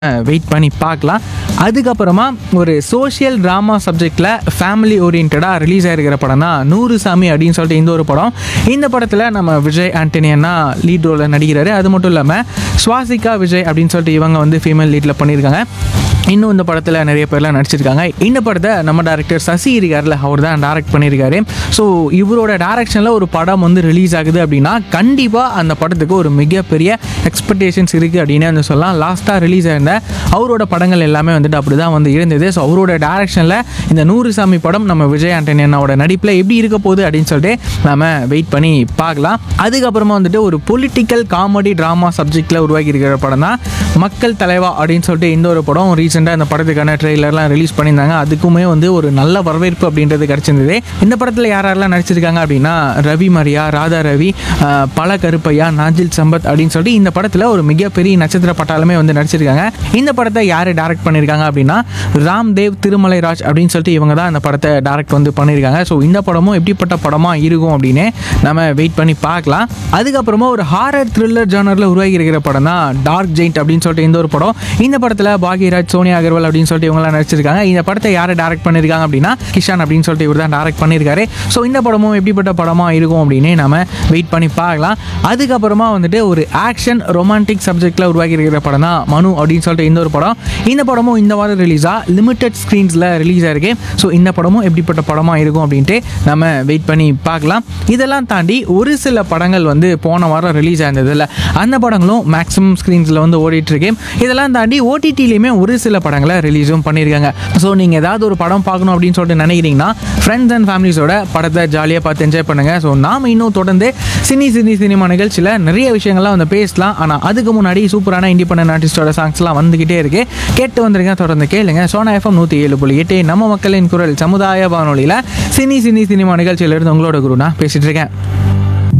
wait பண்ணி பார்க்கலாம் அதுக்கப்புறமா ஒரு சோஷியல் ட்ராமா சப்ஜெக்டில் ஃபேமிலி ஓரியன்டாக ரிலீஸ் ஆகிருக்கிற படம் தான் நூறு சாமி அப்படின்னு சொல்லிட்டு இந்த ஒரு படம் இந்த படத்தில் நம்ம விஜய் ஆண்டனி அண்ணா லீட் ரோலில் நடிக்கிறாரு அது மட்டும் இல்லாமல் சுவாசிகா விஜய் அப்படின்னு சொல்லிட்டு இவங்க வந்து ஃபீமேல் லீடில் பண்ணியிருக்காங்க இன்னும் இந்த படத்தில் நிறைய பேர்லாம் நடிச்சிருக்காங்க இந்த படத்தை நம்ம டேரக்டர் சசி இருக்கார்ல அவர் தான் டைரக்ட் பண்ணியிருக்காரு ஸோ இவரோட டைரக்ஷனில் ஒரு படம் வந்து ரிலீஸ் ஆகுது அப்படின்னா கண்டிப்பாக அந்த படத்துக்கு ஒரு மிகப்பெரிய எக்ஸ்பெக்டேஷன்ஸ் இருக்குது அப்படின்னு வந்து சொல்லலாம் லாஸ்ட்டாக ரிலீஸ் ஆயிருந்த அவரோட படங்கள் எல்லாமே வந்துட்டு அப்படி தான் வந்து இருந்தது ஸோ அவரோட டைரக்ஷனில் இந்த நூறு சாமி படம் நம்ம விஜய் ஆண்டனி அண்ணாவோட நடிப்பில் எப்படி இருக்க போகுது அப்படின்னு சொல்லிட்டு நாம வெயிட் பண்ணி பார்க்கலாம் அதுக்கப்புறமா வந்துட்டு ஒரு பொலிட்டிக்கல் காமெடி ட்ராமா சப்ஜெக்டில் உருவாக்கி இருக்கிற படம் தான் மக்கள் தலைவா அப்படின்னு சொல்லிட்டு இந்த ஒரு படம் ரீசெண்டாக இந்த படத்துக்கான ட்ரெய்லர்லாம் ரிலீஸ் பண்ணியிருந்தாங்க அதுக்குமே வந்து ஒரு நல்ல வரவேற்பு அப்படின்றது கிடச்சிருந்தது இந்த படத்தில் யார் யாரெல்லாம் நடிச்சிருக்காங்க அப்படின்னா ரவி மரியா ராதா ரவி ஆஹ், பல கருப்பையா நாஜில் சம்பத் அப்படின்னு சொல்லிட்டு இந்த படத்தில் ஒரு மிகப்பெரிய நட்சத்திர பட்டாலுமே வந்து நடிச்சிருக்காங்க இந்த படத்தை யார் டைரக்ட் பண்ணியிருக்காங்க அப்படின்னா ராம்தேவ் திருமலைராஜ் அப்படின்னு சொல்லிட்டு இவங்க தான் இந்த படத்தை டைரக்ட் வந்து பண்ணியிருக்காங்க ஸோ இந்த படமும் எப்படிப்பட்ட படமாக இருக்கும் அப்படின்னு நம்ம வெயிட் பண்ணி பார்க்கலாம் அதுக்கப்புறமா ஒரு ஹாரர் த்ரில்லர் ஜானரில் உருவாகி இருக்கிற படம் தான் டார்க் ஜெயிண்ட் அப்படின்னு சொல்லிட்டு இந்த ஒரு படம் இந்த படத்தில் பாக்யராஜ் சோனியா அகர்வால் அப்படின்னு சொல்லிட்டு இவங்கலாம் நடிச்சிருக்காங்க இந்த படத்தை யார் டைரக்ட் பண்ணியிருக்காங்க அப்படின்னா கிஷான் அப்படின்னு சொல்லிட்டு இவர் தான் டைரக்ட் பண்ணியிருக்காரு ஸோ இந்த படமும் எப்படிப்பட்ட படமாக இருக்கும் அப்படின்னு நம்ம வெயிட் பண்ணி பார்க்கலாம் அதுக்கப்புறமா வந்துட்டு ஒரு ஆக்ஷன் ரொமான்டிக் சப்ஜெக்டில் உருவாகி இருக்கிற படம் தான் மனு அப்படின்னு சொல்லிட்டு இந்த ஒரு படம் இந்த படமும் இந்த வாரம் ரிலீஸாக லிமிட்டட் ஸ்க்ரீன்ஸில் ரிலீஸ் ஆயிருக்கு ஸோ இந்த படமும் எப்படிப்பட்ட படமாக இருக்கும் அப்படின்ட்டு நம்ம வெயிட் பண்ணி பார்க்கலாம் இதெல்லாம் தாண்டி ஒரு சில படங்கள் வந்து போன வாரம் ரிலீஸ் ஆயிருந்ததில்ல அந்த படங்களும் மேக்ஸிமம் ஸ்க்ரீன்ஸில் வந்து ஓடிட்டு இருக்கு இதெல்லாம் தாண்டி ஓடிடிலையுமே ஒரு சில படங்களை ரிலீஸும் பண்ணியிருக்காங்க ஸோ நீங்கள் ஏதாவது ஒரு படம் பார்க்கணும் அப்படின்னு சொல்லிட்டு நினைக்கிறீங்கன்னா ஃப்ரெண்ட்ஸ் அண்ட் ஃபேமிலிஸோட படத்தை ஜாலியாக பார்த்து என்ஜாய் பண்ணுங்கள் ஸோ நாம் இன்னும் தொடர்ந்து சினி சினி சினிமா நிகழ்ச்சியில் நிறைய விஷயங்கள்லாம் வந்து பேசலாம் ஆனால் அதுக்கு முன்னாடி சூப்பரான இண்டிபெண்டன்ட் ஆர்டிஸ்டோட சாங்ஸ்லாம் வந்துக்கிட்டே இருக்கு கேட்டு வந்துருங்க தொடர்ந்து கேளுங்க சோனா எஃப்எம் நூற்றி ஏழு புள்ளி எட்டு நம்ம மக்களின் குரல் சமுதாய வானொலியில் சினி சினி சினிமா நிகழ்ச்சியிலிருந்து உங்களோட குரு நான் பேசிட்டு இருக்கேன்